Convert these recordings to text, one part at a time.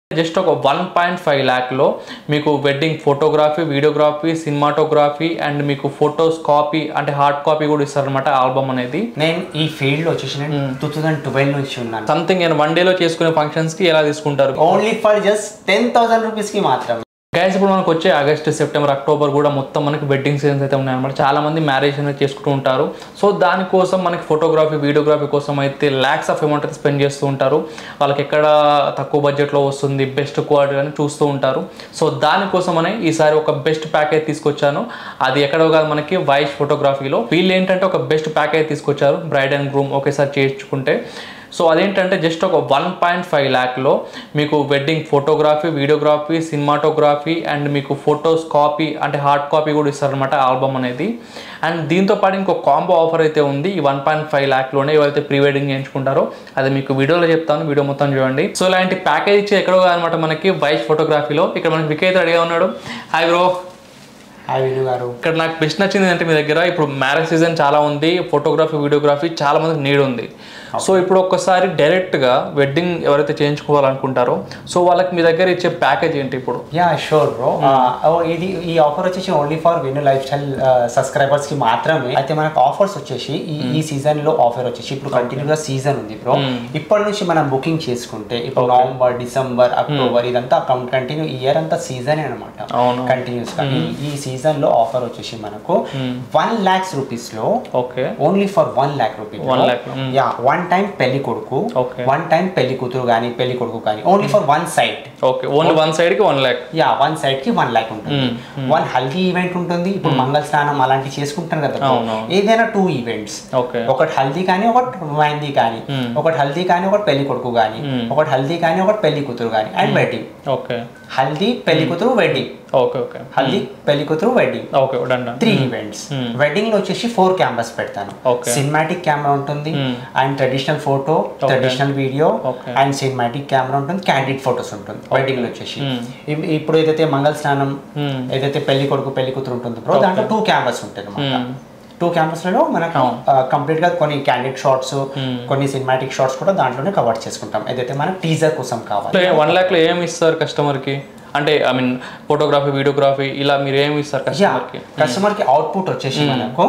Just ఒక one point five ల్యాక్లో మీకు wedding photography videography cinematography and మీకు ఫొటోస్ కాపీ అంటే హార్డ్ కాపీ కూడా ఇస్తారనమాట ఆల్బమ్ అనేది నేను ఈ ఫీల్డ్ లో వచ్చేసి నేను టూ థౌసండ్ ట్వెల్వ్ నుంచి ఉన్నాను సంథింగ్ నేను వన్ డేలో చేసుకునే ఫంక్షన్స్కి ఎలా తీసుకుంటారు only for just ten thousand rupees కి మాత్రం గైస్ ఇప్పుడు మనకు వచ్చే ఆగస్ట్ సెప్టెంబర్ అక్టోబర్ కూడా మొత్తం మనకి వెడ్డింగ్ సీజన్స్ అయితే ఉన్నాయన్నమాట చాలా మంది మ్యారేజ్ అనేది చేసుకుంటూ ఉంటారు సో దానికోసం మనకి ఫోటోగ్రఫీ వీడియోగ్రఫీ కోసం అయితే ల్యాక్స్ ఆఫ్ అమౌంట్ అయితే స్పెండ్ చేస్తూ ఉంటారు వాళ్ళకి ఎక్కడ తక్కువ బడ్జెట్లో వస్తుంది బెస్ట్ క్వాలిటీ అని చూస్తూ ఉంటారు సో దానికోసమనే ఈసారి ఒక బెస్ట్ ప్యాకేజ్ తీసుకొచ్చాను అది ఎక్కడో కాదు మనకి వైష్ ఫోటోగ్రఫీలో వీళ్ళు ఏంటంటే ఒక బెస్ట్ ప్యాకేజ్ తీసుకొచ్చారు బ్రైడ్ అండ్ గ్రూమ్ ఒకేసారి చేయించుకుంటే సో అదేంటంటే జస్ట్ ఒక వన్ పాయింట్ ఫైవ్ ల్యాక్లో మీకు wedding photography videography cinematography and మీకు ఫొటోస్ కాపీ అంటే హార్డ్ కాపీ కూడా ఇస్తారనమాట ఆల్బమ్ అనేది అండ్ దీంతో పాటు ఇంకో కాంబో ఆఫర్ అయితే ఉంది ఈ వన్ పాయింట్ ఫైవ్ ల్యాక్లోనే ఎవరైతే ప్రీ వెడ్డింగ్ చేయించుకుంటారో అది మీకు వీడియోలో చెప్తాను వీడియో మొత్తం చూడండి సో ఇలాంటి ప్యాకేజ్ ఇచ్చి ఎక్కడో అనమాట మనకి వైష్ ఫోటోగ్రఫీలో ఇక్కడ మనకి వికేత్ రెడీగా ఉన్నాడు హాయ్ బ్రో హాయ్ విను గారు ఇక్కడ నాకు బెస్ట్ నచ్చింది అంటే మీ దగ్గర ఇప్పుడు మ్యారేజ్ సీజన్ చాలా ఉంది ఫోటోగ్రఫీ వీడియోగ్రఫీ చాలా మందికి నీడ్ ఉంది సో ఇప్పుడు ఒక్కసారి డైరెక్ట్గా వెడ్డింగ్ ఎవరైతే చేయించుకోవాలనుకుంటారో సో వాళ్ళకి మీ దగ్గర ఇచ్చే ప్యాకేజ్ ఏంటి ఇప్పుడు యా షూర్ బ్రో ఇది ఈ ఆఫర్ వచ్చేసి only for Vinnu lifestyle subscribers కి మాత్రమే అయితే మనకు ఆఫర్స్ వచ్చేసి ఈ ఈ సీజన్ లో ఆఫర్ వచ్చేసి ఇప్పుడు కంటిన్యూగా సీజన్ ఉంది బ్రో ఇప్పటి నుంచి మనం బుకింగ్ చేసుకుంటే ఇప్పుడు నవంబర్ డిసెంబర్ అక్టోబర్ ఇదంతా కంటిన్యూ ఇయర్ అంతా సీజన్ అనమాట అవును. కంటిన్యూస్ గా ఈ- ఈ సీజన్ లో ఆఫర్ వచ్చేసి మనకు వన్ లాక్స్ రూపీస్ లో okay only for one lakh rupees One lakh, mm. Yeah one time పెళ్లి కొడుకు Okay. వన్ టైం పెళ్లి కూతురు కానీ పెళ్లి కొడుకు కానీ only for one side okay only one సైడ్కి one lakh yeah one side కి వన్ ల్యాక్ ఉంటుంది వన్ హల్దీ ఈవెంట్ ఉంటుంది ఇప్పుడు మంగళ స్నానం అలాంటివి చేసుకుంటారు కదా bro. అవును. ఏదైనా టూ ఈవెంట్స్ ఓకే ఒకటి హల్దీ కానీ ఒకటి మెహందీ కానీ ఒకటి హల్దీ కానీ ఒకటి పెళ్లి కొడుకు కానీ ఒకటి హల్దీ కానీ ఒకటి పెళ్లి కూతురు కానీ అండ్ వెడ్డింగ్ ఓకే హల్దీ పెళ్లి కూతురు వెడ్డింగ్ ఓకే ఓకే హల్దీ పెళ్లి కూతురు wedding okay done done three events wedding లో వచ్చేసి ఫోర్ కెమెరాస్ పెడతాను Okay. సినిమాటిక్ కెమెరా ఉంటుంది and traditional photo traditional video Okay. And cinematic camera ఉంటుంది క్యాండిడ్ ఫొటోస్ ఉంటుంది వెడ్డింగ్ లో వచ్చేసి ఇప్- ఇప్పుడు ఏదైతే మంగళ స్నానం ఏదైతే పెళ్లి కొడుకు పెళ్లి కూతురు ఉంటుంది బ్రో దాంట్లో టూ కెమెరాస్ ఉంటాయి అన్నమాట టూ కెమెరాస్లలో మనకు కంప్లీట్ గా కొన్ని క్యాండిడ్ షార్ట్స్ కొన్ని సినిమాటిక్ షార్ట్స్ కూడా దాంట్లోనే కవర్ చేసుకుంటాం ఏదైతే మనకు టీజర్ కోసం కావాలి వన్ ల్యాక్లో ఏమి ఇస్తారు కస్టమర్కి అంటే ఐ మీన్ ఫోటోగ్రఫీ వీడియోగ్రఫీ ఇలా మీరు ఏమి ఇస్తారు కస్టమర్కి కస్టమర్ కి అవుట్పుట్ వచ్చేసి మనకు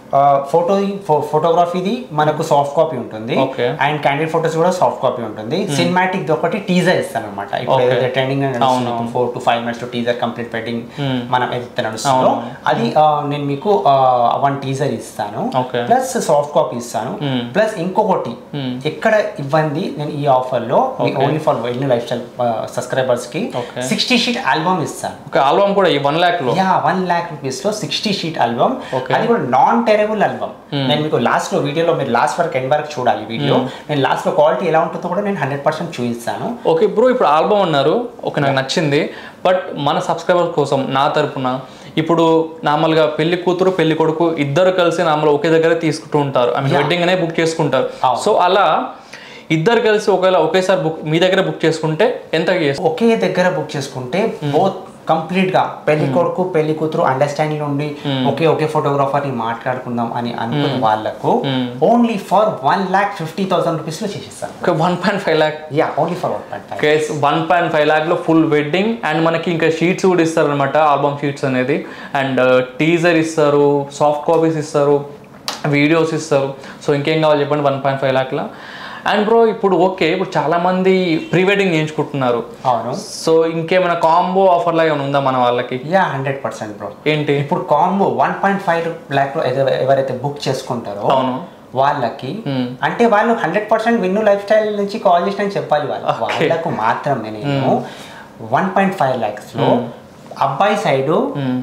ఫోటో ఫోటోగ్రఫీది మనకు సాఫ్ట్ కాపీ ఉంటుంది Okay. అండ్ క్యాండిడ్ ఫోటోస్ కూడా సాఫ్ట్ కాపీ ఉంటుంది సినిమాటిక్ ఒకటి టీజర్ ఇస్తాను అనమాట ఇప్పుడు Okay. ఏదైతే trending four to five minutes teaser complete wedding మనం ఏదైతే నడుస్తుందో అది ఆ, నేను మీకు వన్ టీజర్ ఇస్తాను Okay. ప్లస్ సాఫ్ట్ కాపీ ఇస్తాను ప్లస్ ఇంకొకటి ఎక్కడ ఇవ్వండి నేను ఈ ఆఫర్ లో only for Vinnu lifestyle subscribers కి Okay. సిక్స్టీ షీట్ ఆల్బమ్ ఇస్తాను ఒక ఆల్బమ్ కూడా ఈ వన్ ల్యాక్లో యా వన్ ల్యాక్ రూపీస్ లో సిక్స్టీ షీట్ ఆల్బమ్ Okay. అది కూడా నాన్ టెరబుల్ ఆల్బమ్ నేను మీకు లాస్ట్ లో వీడియోలో మీరు లాస్ట్ వరకు ఎండ్ వరకు చూడాలి వీడియో నేను లాస్ట్ లో క్వాలిటీ ఎలా ఉంటుందో కూడా నేను హండ్రెడ్ పర్సెంట్ చూపిస్తాను ఓకే బ్రో ఇప్పుడు ఆల్బమ్ అన్నారు ఓకే నాకు నచ్చింది బట్ మన సబ్స్క్రైబర్ కోసం నా తరపున ఇప్పుడు నార్మల్గా పెళ్లి కూతురు పెళ్లి కొడుకు ఇద్దరు కలిసి నార్మల్ ఒకే దగ్గర తీసుకుంటూ ఉంటారు ఐ మీన్ వెడ్డింగ్ అనే బుక్ చేసుకుంటారు అవును. సో అలా ఇద్దరు కలిసి ఒకవేళ ఒకేసారి బుక్ మీ దగ్గర బుక్ చేసుకుంటే ఎంత చేస్తారు ఒకే దగ్గర బుక్ చేసుకుంటే బోత్ కంప్లీట్ గా పెళ్లి కొడుకు పెళ్లి కూతురు అండర్స్టాండింగ్ ఉండి ఒకే ఒకే ఫోటోగ్రాఫర్ ని మాట్లాడుకుందాం అని అనుకునే వాళ్ళకు only for one lakh fifty thousand rupees లో చేసేస్తాను okay one point five lakh yeah only for one point five Ks one point five ల్యాక్లో ఫుల్ వెడ్డింగ్ అండ్ మనకి ఇంకా షీట్స్ కూడా ఇస్తారనమాట ఆల్బమ్ షీట్స్ అనేది అండ్ టీజర్ ఇస్తారు సాఫ్ట్ కాపీస్ ఇస్తారు వీడియోస్ ఇస్తారు సో ఇంకేం కావాలి చెప్పండి వన్ పాయింట్ ఫైవ్ ల్యాక్లో అండ్ బ్రో ఇప్పుడు ఓకే ఇప్పుడు చాలా మంది ప్రీ వెడ్డింగ్ చేయించుకుంటున్నారు అవును సో ఇంకేమైనా కాంబో ఆఫర్ లాగా ఏమైనా ఉందా మన వాళ్ళకి యా హండ్రెడ్ పర్సెంట్ బ్రో ఏంటి ఇప్పుడు combo one point five lakh లో ఏదో- ఎవరైతే బుక్ చేసుకుంటారో అవును వాళ్ళకి అంటే వాళ్ళు hundred percent Vinnu lifestyle నుంచి కాల్ చేసిన చెప్పాలి వాళ్ళు వాళ్ళకు మాత్రమే నేను వన్ పాయింట్ ఫైవ్ ల్యాక్స్ లో అబ్బాయి సైడ్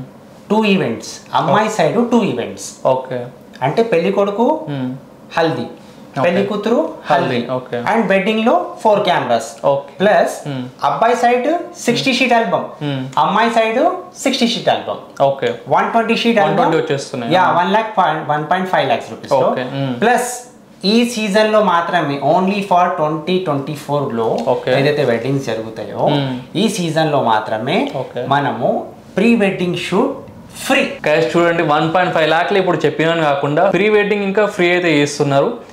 టూ ఈవెంట్స్ అమ్మాయి సైడ్ టూ ఈవెంట్స్ ఓకే అంటే పెళ్లి కొడుకు హల్దీ పెళ్లి కూతురు haldi haldi, okay. And wedding లో ఫోర్ కెమెరాస్ ఓకే ప్లస్ అబ్బాయి సైడ్ సిక్స్టీ షీట్ ఆల్బమ్ అమ్మాయి side sixty sheet album okay one twenty sheet 120 వచ్చేస్తున్నాయి. Yeah one lakh one point five lakhs rupees Okay, mm. Plus ఈ సీజన్ లో మాత్రమే only for twenty twenty four లో Okay. ఏదైతే weddings జరుగుతాయో ఈ సీజన్ లో మాత్రమే Okay. మనము pre wedding shoot free guys చూడండి వన్ పాయింట్ ఫైవ్ ల్యాక్లు ఇప్పుడు చెప్పినాను కాకుండా ప్రీ వెడ్డింగ్ ఇంకా ఫ్రీ అయితే చేస్తున్నారు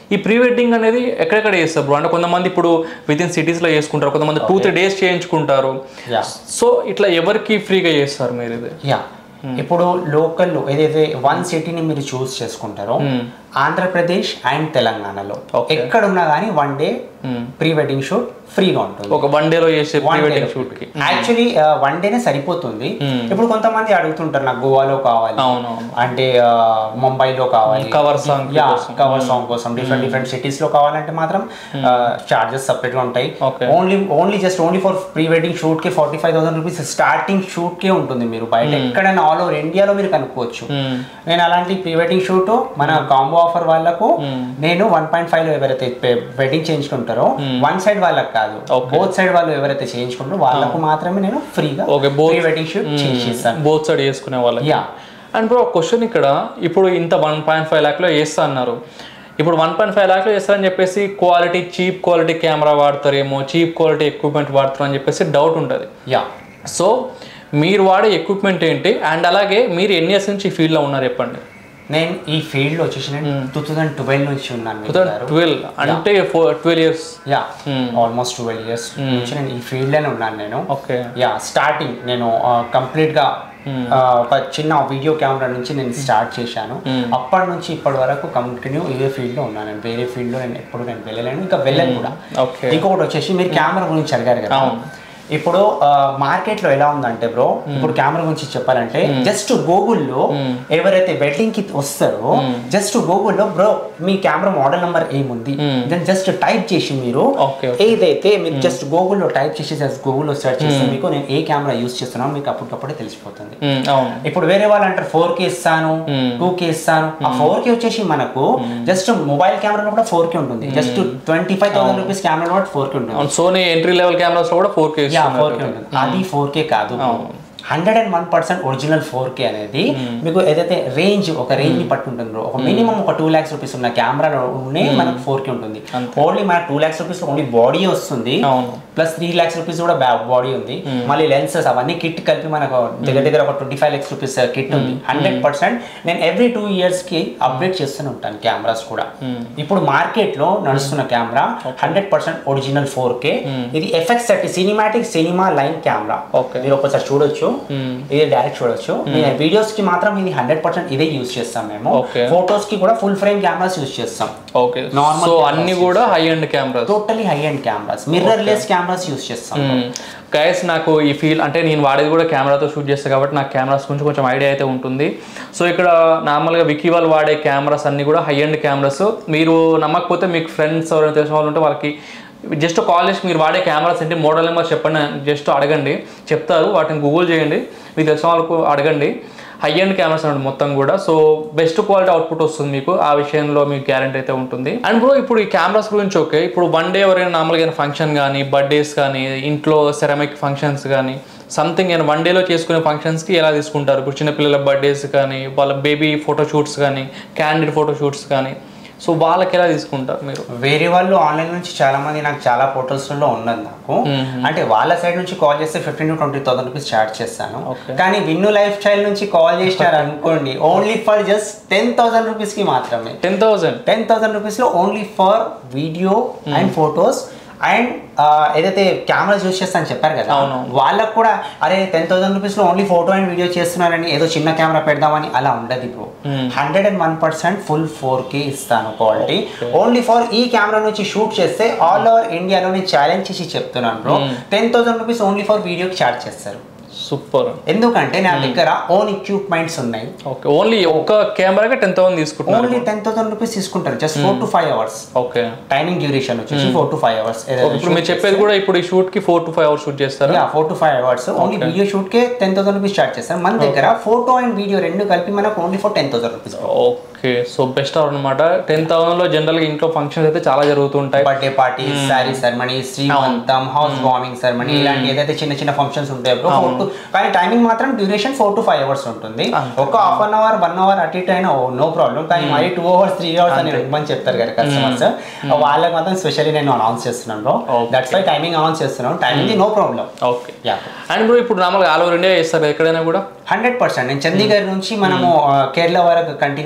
ఈ ప్రీ వెడ్డింగ్ అనేది ఎక్కడెక్కడ చేస్తారు బ్రో అంటే కొంతమంది ఇప్పుడు విత్ ఇన్ సిటీస్లో చేసుకుంటారు కొంతమంది టూ త్రీ డేస్ చేయించుకుంటారు యా సో ఇట్లా ఎవరికి ఫ్రీగా చేస్తారు మీరు ఇది యా ఇప్పుడు లోకల్ ఏదైతే వన్ సిటీని మీరు చూస్ చేసుకుంటారో ఆంధ్రప్రదేశ్ అండ్ తెలంగాణలో Okay. ఎక్కడ ఉన్నా కానీ one day pre wedding shoot ఫ్రీగా ఉంటుంది ఒక వన్ డేలో చేసే ప్రీ వెడ్డింగ్ షూట్ కి యాక్చువల్లీ వన్ డేనే సరిపోతుంది ఇప్పుడు కొంతమంది అడుగుతుంటారు నాకు గోవాలో కావాలి అవునవును అంటే ఆ, ముంబైలో కావాలి cover song yeah cover song కోసం డిఫరెంట్ డిఫరెంట్ సిటీస్ లో కావాలంటే మాత్రం చార్జెస్ సపరేట్ గా ఉంటాయి Okay. Only only just only for pre wedding shoot కి forty five thousand rupees starting shoot కే ఉంటుంది మీరు బయట ఎక్కడైనా ఆల్ ఓవర్ ఇండియాలో మీరు కనుక్కోవచ్చు నేను అలాంటి ప్రీ వెడ్డింగ్ షూట్ మన కాంబో ఆఫర్ వాళ్ళకు నేను వన్ పాయింట్ ఫైవ్ లో ఎవరైతే వెడ్డింగ్ చేయించుకుంటారో వన్ సైడ్ వాళ్ళకి కాదు బోత్ సైడ్ వాళ్ళు ఎవరైతే చేయించుకుంటారో వాళ్ళకు మాత్రమే నేను ఫ్రీగా Okay, both- pre wedding shoot చేసేస్తాను బోత్ సైడ్ చేసుకునే వాళ్ళకి యా అండ్ బ్రో క్వశ్చన్ ఇక్కడ ఇప్పుడు ఇంత వన్ పాయింట్ ఫైవ్ ల్యాక్లో చేస్తా అన్నారు ఇప్పుడు వన్ పాయింట్ ఫైవ్ ల్యాక్లో చేస్తారని చెప్పేసి క్వాలిటీ చీప్ క్వాలిటీ కెమెరా వాడతారేమో చీప్ క్వాలిటీ ఎక్విప్మెంట్ వాడతారు అని చెప్పేసి డౌట్ ఉంటుంది యా సో మీరు వాడే ఎక్విప్మెంట్ ఏంటి అండ్ అలాగే మీరు ఎన్ని ఇయర్స్ నుంచి ఈ ఫీల్డ్లో ఉన్నారు చెప్పండి నేను ఈ ఫీల్డ్ వచ్చేసి నేను టూ థౌజండ్ ట్వెల్వ్ నుంచి ఉన్నాను టూ థౌసండ్ ట్వెల్వ్ అంటే for twelve years yeah almost twelve years నుంచి నేను ఈ ఫీల్డ్ లోనే ఉన్నాను నేను ఓకే యా స్టార్టింగ్ నేను కంప్లీట్ గా ఆ, ఒక చిన్న వీడియో కెమెరా నుంచి నేను స్టార్ట్ చేశాను అప్పటి నుంచి ఇప్పటి వరకు కంటిన్యూ ఇదే ఫీల్డ్ లో ఉన్నాను నేను వేరే ఫీల్డ్ లో నేను ఎప్పుడు నేను వెళ్ళలేను ఇంకా వెళ్ళను కూడా ఓకే ఇంకొకటి వచ్చేసి మీరు కెమెరా గురించి అడిగారు కదా ఇప్పుడు మార్కెట్ లో ఎలా ఉందంటే బ్రో ఇప్పుడు కెమెరా గురించి చెప్పాలంటే జస్ట్ గూగుల్లో ఎవరైతే వెడ్డింగ్ కి వస్తారో జస్ట్ గూగుల్లో బ్రో మీ కెమెరా మోడల్ నెంబర్ ఏముంది దెన్ జస్ట్ టైప్ చేసి మీరు ఓకే ఏదైతే మీరు జస్ట్ గూగుల్లో టైప్ చేసి జస్ట్ గూగుల్లో సెర్చ్ చేస్తే మీకు నేను ఏ కెమెరా యూస్ చేస్తున్నానో మీకు అప్పటికప్పుడే తెలిసిపోతుంది అవును ఇప్పుడు వేరే వాళ్ళు అంటారు ఫోర్ కే ఇస్తాను టూ కే ఇస్తాను ఆ ఫోర్ కే వచ్చేసి మనకు జస్ట్ మొబైల్ కెమెరా కూడా ఫోర్ కే ఉంటుంది just twenty five thousand rupees camera కూడా ఫోర్ కే ఉంటుంది అవును సోనీ ఎంట్రీ లెవెల్ కెమెరాస్ కూడా four K yeah four K ఉంటుంది అది ఫోర్ కే కాదు hundred and one percent original four K అనేది మీకు ఏదైతే రేంజ్ ఒక రేంజ్ ని పట్టి ఉంటుంది bro. ఒక మినిమం ఒక టూ ల్యాక్స్ రూపీస్ ఉన్న కెమెరాలోనే మనకు ఫోర్ కే ఉంటుంది ఓన్లీ మన two lakhs rupees only body వస్తుంది అవును ప్లస్ త్రీ ల్యాక్స్ రూపీస్ కూడా బాడీ ఉంది మళ్ళీ లెన్సెస్ అవన్నీ కిట్ కలిపి మనకు దగ్గర దగ్గర ఒక twenty five lakhs rupees kit ఉంది హండ్రెడ్ పర్సెంట్ నేను ఎవ్రీ టూ ఇయర్స్ కి అప్డేట్ చేస్తూనే ఉంటాను కెమెరాస్ కూడా ఇప్పుడు మార్కెట్ లో నడుస్తున్న camera hundred percent original four K ఇది effects thirty cinematic cinema line camera Okay. మీరు ఒకసారి చూడొచ్చు ఇది డైరెక్ట్ చూడొచ్చు నేను వీడియోస్ కి మాత్రం ఇది హండ్రెడ్ పర్సెంట్ ఇదే యూస్ చేస్తాం మేము Okay. ఫోటోస్ కి కూడా ఫుల్ ఫ్రేమ్ కెమెరాస్ యూస్ చేస్తాం ఓకే Normal సో cameras అన్ని కూడా high end cameras totally high end cameras mirrorless cameras use చేస్తాం గైస్ నాకు ఈ ఫీల్ అంటే నేను వాడేది కూడా కెమెరాతో షూట్ చేస్తాను కాబట్టి నాకు కెమెరాస్ గురించి కొంచెం ఐడియా అయితే ఉంటుంది సో ఇక్కడ నార్మల్గా వికీ వాళ్ళు వాడే కెమెరాస్ అన్ని కూడా హై అండ్ కెమెరాస్ మీరు నమ్మకపోతే మీకు ఫ్రెండ్స్ ఎవరైనా తెలిసిన వాళ్ళు ఉంటే వాళ్ళకి జస్ట్ కాల్ చేసి మీరు వాడే కెమెరాస్ ఏంటి మోడల్ నెంబర్ చెప్పండి జస్ట్ అడగండి చెప్తారు వాటిని గూగుల్ చేయండి మీకు తెలిసిన వాళ్ళకు అడగండి హై అండ్ కెమెరాస్ అండి మొత్తం కూడా సో బెస్ట్ క్వాలిటీ అవుట్పుట్ వస్తుంది మీకు ఆ విషయంలో మీకు గ్యారంటీ అయితే ఉంటుంది అండ్ బ్రో ఇప్పుడు ఈ కెమెరాస్ గురించి ఓకే ఇప్పుడు వన్ డే ఎవరైనా నార్మల్గా ఫంక్షన్ కానీ బర్త్డేస్ కానీ ఇంట్లో సెరమిక్ ఫంక్షన్స్ కానీ సంథింగ్ ఏమైనా వన్ డేలో చేసుకునే ఫంక్షన్స్కి ఎలా తీసుకుంటారు ఇప్పుడు చిన్నపిల్లల బర్త్డేస్ కానీ వాళ్ళ బేబీ ఫోటో షూట్స్ కానీ క్యాండిడ్ ఫోటో షూట్స్ కానీ సో వాళ్ళకి ఎలా తీసుకుంటారు మీరు వేరే వాళ్ళు ఆన్లైన్ నుంచి చాలా మంది నాకు చాలా ఫొటోస్ లో ఉన్నది నాకు అంటే వాళ్ళ సైడ్ నుంచి కాల్ చేస్తే fifteen to twenty thousand rupees charge చేస్తాను Okay. కానీ విన్ను లైఫ్ స్టైల్ నుంచి కాల్ చేసినారు అనుకోండి only for just ten thousand rupees కి మాత్రమే ten thousand ten thousand rupees లో only for video and photos and ఏదైతే కెమెరాస్ యూస్ చేస్తా అని చెప్పారు కదా అవునవును. వాళ్ళకు కూడా అరే టెన్ థౌసండ్ రూపీస్ లో ఓన్లీ ఫోటో అండ్ వీడియో చేస్తున్నారని ఏదో చిన్న కెమెరా పెడదామని అలా ఉండదు ఇప్పుడు hundred and one percent full four K ఇస్తాను క్వాలిటీ ఓన్లీ ఫర్ ఈ కెమెరా నుంచి షూట్ చేస్తే ఆల్ ఓవర్ ఇండియాలో నేను ఛాలెంజ్ చేసి చెప్తున్నాను bro ten thousand rupees only for వీడియోకి ఛార్జ్ చేస్తారు సూపర్ ఎందుకంటే నా దగ్గర ఓన్ ఎక్విప్మెంట్స్ ఉన్నాయి ఓకే ఓన్లీ ఒక్క కెమెరాకి టెన్ థౌసండ్ తీసుకుంటున్నారు ఓన్లీ టెన్ థౌసండ్ రూపీస్ తీసుకుంటారు just four to five hours okay timing duration వచ్చేసి ఫోర్ టు ఫైవ్ అవర్స్ ఇప్పుడు మీరు చెప్పేది కూడా ఇప్పుడు ఈ షూట్ కి four to five hours shoot చేస్తారా four to five hours only video shoot కే టెన్ థౌసండ్ రూపీస్ స్టార్ట్ చేస్తారు మన దగ్గర ఫోటో అండ్ వీడియో రెండు కలిపి మనకు only for ten thousand rupees okay so best అనమాట టెన్ థౌసండ్ లో జనరల్ గా ఇంట్లో ఫంక్షన్స్ అయితే చాలా జరుగుతుంటాయి బర్త్డే పార్టీ శారీ సెరమనీ శ్రీమంతం హౌస్ వార్మింగ్ సెరమనీ ఇలాంటి ఏదైతే చిన్న చిన్న ఫంక్షన్స్ ఉంటాయో bro, four to- కానీ టైమింగ్ మాత్రం duration four to five hours ఉంటుంది ఒక half an hour one hour అటు ఇటు అయినా నో ప్రాబ్లం కానీ మరీ టూ అవర్స్ త్రీ అవర్స్ అని ఇవ్వమని చెప్తారు కదా కస్టమర్స్ వాళ్ళకి మాత్రం స్పెషల్లీ నేను అనౌన్స్ చేస్తున్నాను bro Okay. That's why timing announce చేస్తున్నాను timing no problem okay yeah and bro ఇప్పుడు నార్మల్గా ఆల్ ఓవర్ ఇండియా చేస్తారు ఎక్కడైనా కూడా హండ్రెడ్ పర్సెంట్ నేను చండీగఢ్ నుంచి మనము ఆ, కేరళ వరకు కంటిన్యూస్ గా మనం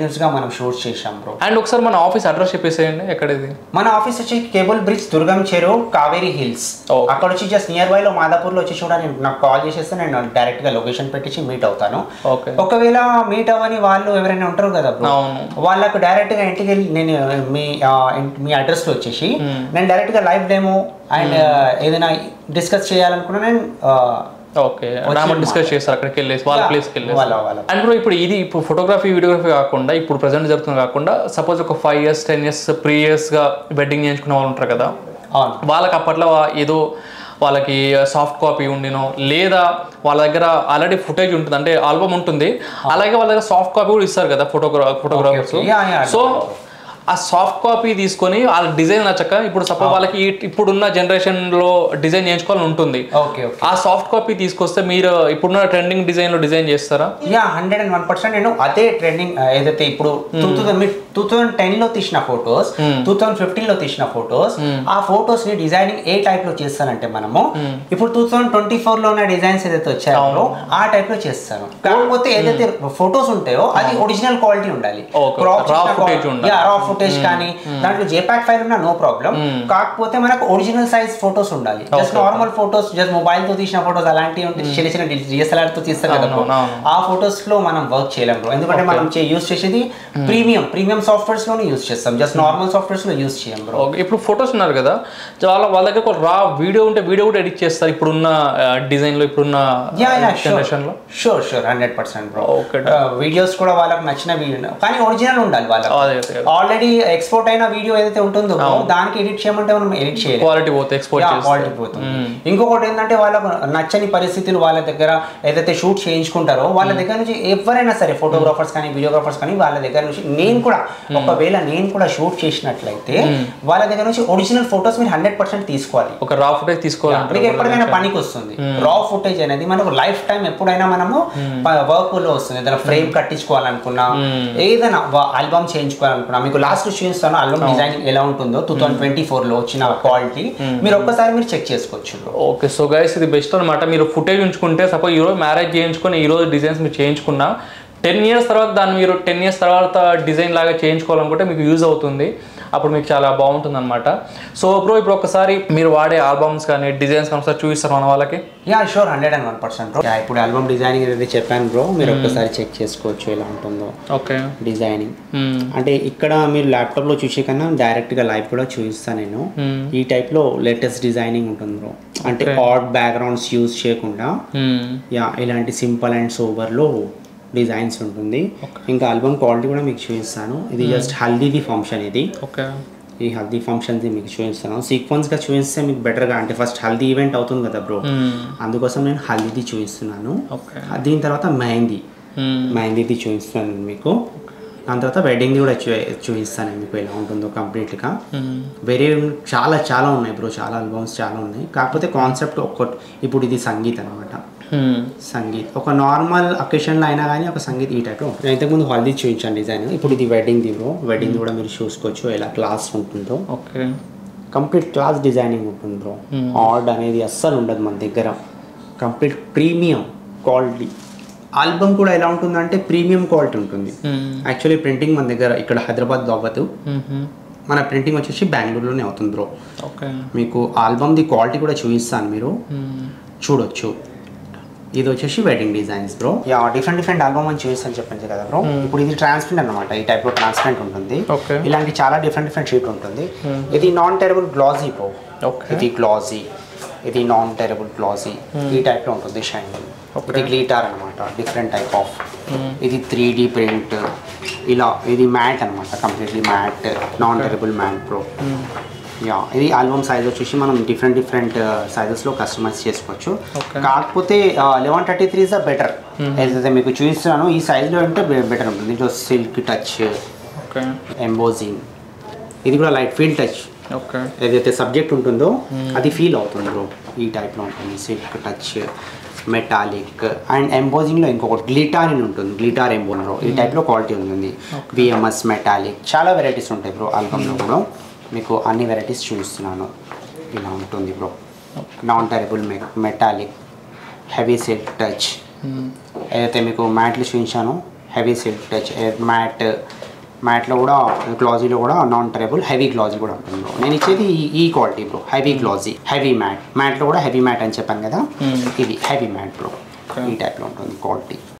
షూట్స్ చేశాం బ్రో అండ్ ఒకసారి మన ఆఫీస్ అడ్రస్ చెప్పేసేయండి ఎక్కడిది మన ఆఫీస్ వచ్చి కేబుల్ బ్రిడ్జ్ దుర్గం చెరువు కావేరీ హిల్స్ Okay. అక్కడ వచ్చి జస్ట్ నియర్ బై లో మాదాపూర్ లో వచ్చి కూడా నేను నాకు కాల్ చేసేస్తే నేను డైరెక్ట్ గా లొకేషన్ పెట్టించి మీట్ అవుతాను ఓకే ఒకవేళ మీట్ అవ్వని వాళ్ళు ఎవరైనా ఉంటారు కదా బ్రో అవును వాళ్ళకు డైరెక్ట్ గా ఇంటికి వెళ్ళి నేను మీ ఆ, ఇన్- మీ అడ్రస్ లో వచ్చేసి నేను డైరెక్ట్ గా లైవ్ డెమో అండ్ ఏదైనా డిస్కస్ చేయాలనుకున్నా నేను ఆ, ఓకే రామ డిస్కస్ చేస్తారు అక్కడికి వెళ్ళేసి వాళ్ళ Yeah. ప్లేస్కి వెళ్ళేసి వాళ్ళ వాళ్ళ అండ్ బ్రో ఇప్పుడు ఇది ఇప్పుడు ఫోటోగ్రఫీ వీడియోగ్రఫీ కాకుండా ఇప్పుడు ప్రజెంట్ జరుగుతుంది కాకుండా సపోజ్ ఒక five years ten years three గా వెడ్డింగ్ చేయించుకునే వాళ్ళు ఉంటారు కదా అవును వాళ్ళకి అప్పట్లో ఏదో వాళ్ళకి సాఫ్ట్ కాపీ ఉండినో లేదా వాళ్ళ దగ్గర ఆల్రెడీ ఫుటేజ్ ఉంటుంది అంటే ఆల్బమ్ ఉంటుంది అలాగే వాళ్ళ దగ్గర సాఫ్ట్ కాపీ కూడా ఇస్తారు కదా ఫోటోగ్రా photographers okay. Yeah, yeah, so ఆ సాఫ్ట్ కాపీ తీసుకొని వాళ్ళ డిజైన్ నచ్చక ఇప్పుడు సపోజ్ వాళ్ళకి ఈ- ఇప్పుడున్న generation లో డిజైన్ చేయించుకోవాలని ఉంటుంది ఓకే ఓకే ఆ సాఫ్ట్ కాపీ తీసుకొస్తే మీరు ఇప్పుడున్న ట్రెండింగ్ డిజైన్ లో డిజైన్ చేస్తారా yeah hundred and one percent నేను అదే ట్రెండింగ్ ఏదైతే ఇప్పుడు టూ థౌసండ్ మీరు టూ థౌసండ్ టెన్ లో తీసిన ఫోటోస్ టూ థౌసండ్ ఫిఫ్టీన్ లో తీసిన ఫోటోస్ ఆ ఫోటోస్ ని డిజైనింగ్ ఏ టైప్ లో చేస్తానంటే మనము ఇప్పుడు టూ థౌసండ్ ట్వంటీ ఫోర్ లో ఉన్న డిజైన్స్ ఏదైతే వచ్చాయో ఆ టైప్ లో చేస్తాను కాకపోతే ఏదైతే ఫోటోస్ ఉంటాయో అది ఒరిజినల్ క్వాలిటీ ఉండాలి Okay. Raw footage ఉండాలి. రా ఫుటేజ్ కానీ దాంట్లో జేపాక్ ఫైల్ ఉన్నా నో ప్రాబ్లం కాకపోతే మనకు ఒరిజినల్ సైజ్ ఫోటోస్ ఉండాలి just normal photos just mobile తో తీసిన ఫోటోస్ అలాంటివి ఉంటే చిన్న చిన్న డిఎస్ఎల్ఆర్ తో తీస్తారు కదా bro. అవును, అవును. ఆ ఫోటోస్ లో మనం వర్క్ చేయలేం bro. ఎందుకంటే మనం యూస్ చేసేది ప్రీమియం ప్రీమియం సాఫ్ట్వేర్స్ లోనే యూస్ చేస్తాం జస్ట్ నార్మల్ సాఫ్ట్వేర్స్ లో యూస్ చేయం బ్రో ఓకే ఇప్పుడు ఫొటోస్ ఉన్నారు కదా వాళ్ళ వాళ్ళ దగ్గర ఒక రా వీడియో ఉంటే వీడియో కూడా ఎడిట్ చేస్తారు ఇప్పుడున్న డిజైన్ లో ఇప్పుడున్న యా యా జనరేషన్ లో sure sure hundred percent bro Okay. Videos కూడా వాళ్ళకి నచ్చిన వీడియో కానీ ఒరిజినల్ ఉండాలి వాళ్ళకి అదే అదే ఆల్రెడీ ఎక్స్పోర్ట్ అయిన వీడియో ఏదైతే ఉంటుందో bro, దానికి ఎడిట్ చేయమంటే మనం ఎడిట్ చేయలేం క్వాలిటీ పోతే ఎక్స్పోర్ట్ చేస్తారు క్వాలిటీ పోతుంది ఇంకొకటి ఏంటంటే వాళ్ళకు నచ్చని పరిస్థితులు వాళ్ళ దగ్గర ఏదైతే షూట్ చేయించుకుంటారో వాళ్ళ దగ్గర నుంచి ఎవరైనా సరే ఫోటోగ్రాఫర్స్ కానీ వీడియోగ్రాఫర్స్ కానీ వాళ్ళ దగ్గర నుంచి నేను కూడా ఒకవేళ నేను కూడా షూట్ చేసినట్లయితే వాళ్ళ దగ్గర నుంచి ఒరిజినల్ ఫొటోస్ మీరు హండ్రెడ్ పర్సెంట్ తీసుకోవాలి ఒక రా ఫుటేజ్ తీసుకోవాలంటారు మీకు ఎప్పటికైనా పనికి వస్తుంది రా ఫుటేజ్ అనేది మనకు లైఫ్ టైం ఎప్పుడైనా మనము వర్క్ లో వస్తుంది ఏదైనా ఫ్రేమ్ కట్టించుకోవాలనుకున్నా ఏదైనా ఆల్బమ్ చేయించుకోవాలనుకున్నా మీకు లాస్ట్ చూపిస్తాను ఆల్బమ్ డిజైనింగ్ ఎలా ఉంటుందో టూ థౌసండ్ ట్వంటీ ఫోర్ లో వచ్చిన క్వాలిటీ మీరు ఒక్కసారి మీరు చెక్ చేసుకోవచ్చు bro. ఓకే సో గైస్ ఇది బెస్ట్ అనమాట మీరు ఫుటేజ్ ఉంచుకుంటే సపోజ్ ఈరోజు మ్యారేజ్ చేయించుకొని ఈరోజు డిజైన్స్ మీరు చేయించుకున్నా టెన్ ఇయర్స్ తర్వాత దాన్ని మీరు టెన్ ఇయర్స్ తర్వాత డిజైన్ లాగా చేయించుకోవాలనుకుంటే మీకు యూజ్ అవుతుంది అప్పుడు మీకు చాలా బాగుంటుంది అనమాట సో బ్రో ఇప్పుడు ఒకసారి మీరు వాడే ఆల్బమ్స్ కానీ డిజైన్స్ కానీ ఒకసారి చూపిస్తారు మన వాళ్ళకి yeah sure hundred and one percent bro ఇప్పుడు ఆల్బమ్ డిజైనింగ్ ఏదైతే చెప్పాను బ్రో మీరు ఒక్కసారి చెక్ చేసుకోవచ్చు ఎలా ఉంటుందో ఓకే డిజైనింగ్ అంటే ఇక్కడ మీరు ల్యాప్టాప్లో చూసే కన్నా డైరెక్ట్గా లైవ్ కూడా చూపిస్తాను నేను ఈ టైప్లో లేటెస్ట్ డిజైనింగ్ ఉంటుంది బ్రో అంటే ఆడ్ బ్యాక్గ్రౌండ్స్ యూజ్ చేయకుండా యా ఇలాంటి సింపుల్ అండ్ సోబర్లో డిజైన్స్ ఉంటుంది ఇంకా ఆల్బమ్ క్వాలిటీ కూడా మీకు చూపిస్తాను ఇది జస్ట్ హల్దీది ఫంక్షన్ ఇది ఓకే ఈ హల్దీ ఫంక్షన్స్ మీకు చూపిస్తాను సీక్వెన్స్గా చూపిస్తే మీకు బెటర్గా అంటే ఫస్ట్ హల్దీ ఈవెంట్ అవుతుంది కదా బ్రో అందుకోసం నేను హల్దీది చూపిస్తున్నాను ఓకే దీని తర్వాత మెహందీ మెహందీది చూపిస్తాను మీకు దాని తర్వాత వెడ్డింగ్ది కూడా చూ చూపిస్తాను మీకు ఎలా ఉంటుందో కంప్లీట్గా వేరే చాలా చాలా ఉన్నాయి బ్రో చాలా ఆల్బమ్స్ చాలా ఉన్నాయి కాకపోతే కాన్సెప్ట్ ఒక్కటి ఇప్పుడు ఇది సంగీత్ అనమాట సంగీత్ ఒక నార్మల్ అకేషన్లో అయినా కానీ ఒక సంగీత్ ఈ టైప్లో ఉంటుంది నేను ఇంతకుముందు హల్దీ చూపించాను డిజైన్ ఇప్పుడు ఇది వెడ్డింగ్ది బ్రో వెడ్డింగ్ కూడా మీరు చూసుకోవచ్చు ఎలా క్లాస్ ఉంటుందో ఓకే కంప్లీట్ క్లాస్ డిజైనింగ్ ఉంటుంది బ్రో ఆర్డ్ అనేది అస్సలు ఉండదు మన దగ్గర కంప్లీట్ ప్రీమియం క్వాలిటీ ఆల్బమ్ కూడా ఎలా ఉంటుందంటే ప్రీమియం క్వాలిటీ ఉంటుంది యాక్చువల్లీ ప్రింటింగ్ మన దగ్గర ఇక్కడ హైదరాబాద్ అవ్వదు మన ప్రింటింగ్ వచ్చేసి బెంగళూరులోనే అవుతుంది బ్రో ఓకే మీకు ఆల్బమ్ది క్వాలిటీ కూడా చూపిస్తాను మీరు చూడొచ్చు ఇది వచ్చేసి wedding designs bro yeah different different album అని చూపిస్తాను చెప్పండి కదా బ్రో ఇప్పుడు ఇది ట్రాన్స్పరెంట్ అనమాట ఈ టైప్ లో ట్రాన్స్పరెంట్ ఉంటుంది Okay. ఇలాంటి చాలా డిఫరెంట్ డిఫరెంట్ షీట్ ఉంటుంది ఇది non tearable glossy bro okay ఇది గ్లాసీ ఇది నాన్ టెరబుల్ గ్లాసీ ఈ టైప్ లో ఉంటుంది షైనింగ్ ఇది గ్లీటార్ అనమాట డిఫరెంట్ టైప్ ఆఫ్ ఇది త్రీ డి ప్రింట్ ఇలా ఇది మ్యాట్ అనమాట completely matte non tearable matte bro yeah ఇది ఆల్బమ్ సైజ్ వచ్చేసి మనం డిఫరెంట్ డిఫరెంట్ సైజెస్లో కస్టమైజ్ చేసుకోవచ్చు Okay. కాకపోతే eleven thirty three is the better ఏదైతే మీకు చూపిస్తున్నాను ఈ సైజ్లో అంటే బెటర్ ఉంటుంది దీంట్లో సిల్క్ టచ్ ఓకే ఎంబోజింగ్ ఇది కూడా లైట్ ఫీల్ టచ్ ఓకే ఏదైతే సబ్జెక్ట్ ఉంటుందో అది ఫీల్ అవుతుంది బ్రో ఈ టైప్లో ఉంటుంది సిల్క్ టచ్ మెటాలిక్ అండ్ ఎంబోజింగ్లో ఇంకొకటి గ్లిటార్ అని ఉంటుంది గ్లిటార్ ఎంబోలో ఈ టైప్లో క్వాలిటీ ఉంటుంది విఎంఎస్ మెటాలిక్ చాలా వెరైటీస్ ఉంటాయి బ్రో ఆల్బమ్లో కూడా మీకు అన్ని వెరైటీస్ చూపిస్తున్నాను ఇలా ఉంటుంది bro non tearable metallic heavy silk touch ఏదైతే మీకు మ్యాట్లు చూపించానో హెవీ సిల్క్ టచ్ మ్యాట్ మ్యాట్లో కూడా గ్లాజీలో కూడా నాన్ టరేబుల్ హెవీ గ్లాజీ కూడా ఉంటుంది బ్రో నేను ఇచ్చేది ఈ- ఈ quality bro heavy glossy heavy matte మ్యాట్లో కూడా హెవీ మ్యాట్ అని చెప్పాను కదా ఇది హెవీ మ్యాట్ బ్రో ఈ టైప్లో ఉంటుంది క్వాలిటీ